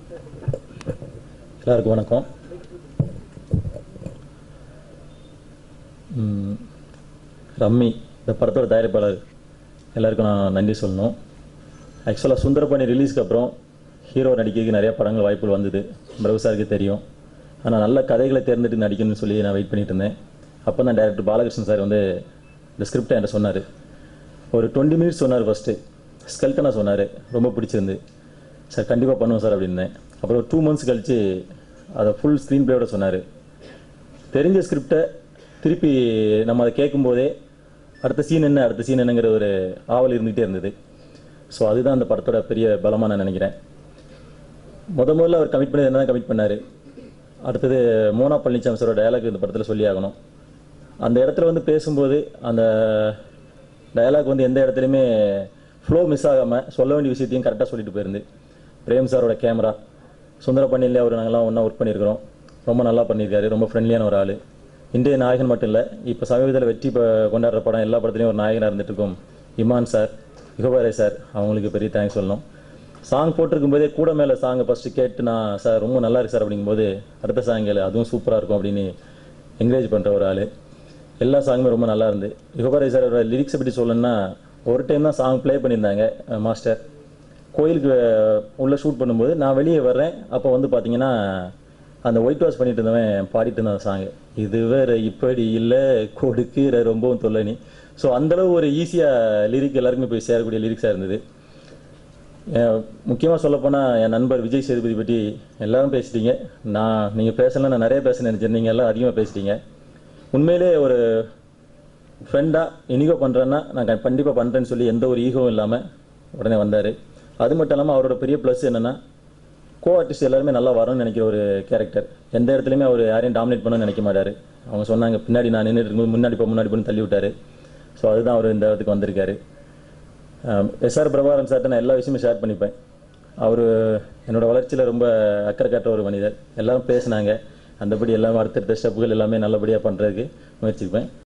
எல்லாருக்கும் வணக்கம் ம், ரம்மி இந்த படத்தோட தயாரிப்பாளர் எல்லாருக்கும் நான் நன்றி சொல்லணும் ஆக்சுவலாக சுந்தரபாணி ரிலீஸ்க்கு அப்புறம் ஹீரோ நடிக்கிறதுக்கு நிறைய படங்கள் வாய்ப்புகள் வந்தது பிரபு சாருக்கு தெரியும் ஆனால் நல்ல கதைகளை தேர்ந்தெடுத்து நடிக்கணும்னு சொல்லி நான் வெயிட் பண்ணிட்டு இருந்தேன் அப்போ தான் டேரக்டர் பாலகிருஷ்ணன் சார் வந்து இந்த ஸ்கிரிப்டை என்கிட்ட சொன்னார் ஒரு டுவெண்ட்டி மினிட்ஸ் சொன்னார் ஃபஸ்ட்டு ஸ்கெல்டனாக சொன்னார் ரொம்ப பிடிச்சிருந்து சார் கண்டிப்பாக பண்ணுவோம் சார் அப்படின்னேன் அப்புறம் டூ மந்த்ஸ் கழித்து அதை ஃபுல் ஸ்க்ரீன் பிளேயோட சொன்னார் தெரிஞ்ச ஸ்கிரிப்டை திருப்பி நம்ம அதை கேட்கும்போதே அடுத்த சீன் என்ன அடுத்த சீன் என்னங்கிற ஒரு ஆவல் இருந்துகிட்டே இருந்தது ஸோ அதுதான் அந்த படத்தோட பெரிய பலமாக நான் நினைக்கிறேன் முத முதல்ல அவர் கமிட் பண்ணது என்ன தான் கமிட் பண்ணார் அடுத்தது மோனா பழனிசாமி சாரோட டயலாக் இந்த படத்தில் சொல்லி ஆகணும் அந்த இடத்துல வந்து பேசும்போது அந்த டயலாக் வந்து எந்த இடத்துலையுமே ஃப்ளோ மிஸ் ஆகாமல் சொல்ல வேண்டிய விஷயத்தையும் கரெக்டாக சொல்லிட்டு போயிருந்து பிரேம் சாரோட கேமரா சுந்தரபாண்டியிலே அவர் நாங்கள்லாம் ஒன்றா ஒர்க் பண்ணியிருக்கிறோம் ரொம்ப நல்லா பண்ணியிருக்காரு ரொம்ப ஃப்ரெண்ட்லியான ஒரு ஆள் இன்றைய நாயகன் மட்டும் இல்லை இப்போ சமீபத்தில் வெற்றி ப- கொண்டாடுற படம் எல்லா படத்துலையும் ஒரு நாயகனாக இருந்துட்டு இருக்கும் இமான் சார் யுகபாரே சார் அவங்களுக்கு பெரிய தேங்க்ஸ் சொல்லணும் சாங் போட்டிருக்கும் போதே கூட மேலே சாங்கை ஃபஸ்ட்டு கேட்டு நான் சார் ரொம்ப நல்லா இருக்கு சார் அப்படிங்கும்போது அடுத்த சாங் கேளு அதுவும் சூப்பராக இருக்கும் அப்படின்னு என்கரேஜ் பண்ணுற ஒரு ஆள் எல்லா சாங்குமே ரொம்ப நல்லா இருந்து யுகபாரே சாரோட லிரிக்ஸை பற்றி சொல்லணும்னா ஒரு டைம் தான் சாங் ப்ளே பண்ணியிருந்தாங்க அஹ் மாஸ்டர் கோயிலுக்கு அஹ், உள்ள ஷூட் பண்ணும்போது நான் வெளியே வர்றேன் அப்போ வந்து பார்த்தீங்கன்னா அந்த ஒயிட் வாஷ் பண்ணிட்டு இருந்தவன் பாடிட்டு இருந்தான் சாங் இது வேற இப்படி இல்லை கொடுக்கிற ரொம்பவும் தொல்லனி ஸோ அந்தளவு ஒரு ஈஸியாக லிரிக் எல்லாருக்குமே போய் சேரக்கூடிய லிரிக்ஸாக இருந்தது முக்கியமாக சொல்லப்போனால் என் நண்பர் விஜய் சேதுபதி பற்றி எல்லாரும் பேசிட்டீங்க நான் நீங்கள் பேசலாம் நான் நிறைய பேச நினைச்சேன் நீங்கள் எல்லாம் அதிகமாக பேசிட்டீங்க உண்மையிலே ஒரு ஃப்ரெண்டாக இனிகோ பண்ணுறேன்னா நான் கண்டிப்பாக பண்ணுறேன்னு சொல்லி எந்த ஒரு ஈகோவும் இல்லாமல் உடனே வந்தார் அது மட்டும் இல்லாமல் அவரோட பெரிய ப்ளஸ் என்னென்னா கோ ஆர்டிஸ்ட் எல்லாருமே நல்லா வரணும்னு நினைக்கிற ஒரு கேரக்டர் எந்த இடத்துலையுமே அவர் யாரையும் டாமினேட் பண்ணணும்னு நினைக்க மாட்டார் அவங்க சொன்னாங்க பின்னாடி நான் நின்றுட்டு இருக்கும்போது முன்னாடி போ முன்னாடி போன்னு தள்ளி விட்டாரு ஸோ அதுதான் அவர் இந்த இடத்துக்கு வந்திருக்காரு எஸ்ஆர் பிரபாகரன் சார்ட்ட நான் எல்லா விஷயமும் ஷேர் பண்ணிப்பேன் அவர் என்னோட வளர்ச்சியில் ரொம்ப அக்கறை காட்ட ஒரு மனிதர் எல்லாரும் பேசுனாங்க அந்தபடி எல்லாம் அடுத்தடுத்த ஸ்டெப்புகள் எல்லாமே நல்லபடியாக பண்ணுறதுக்கு முயற்சிப்பேன்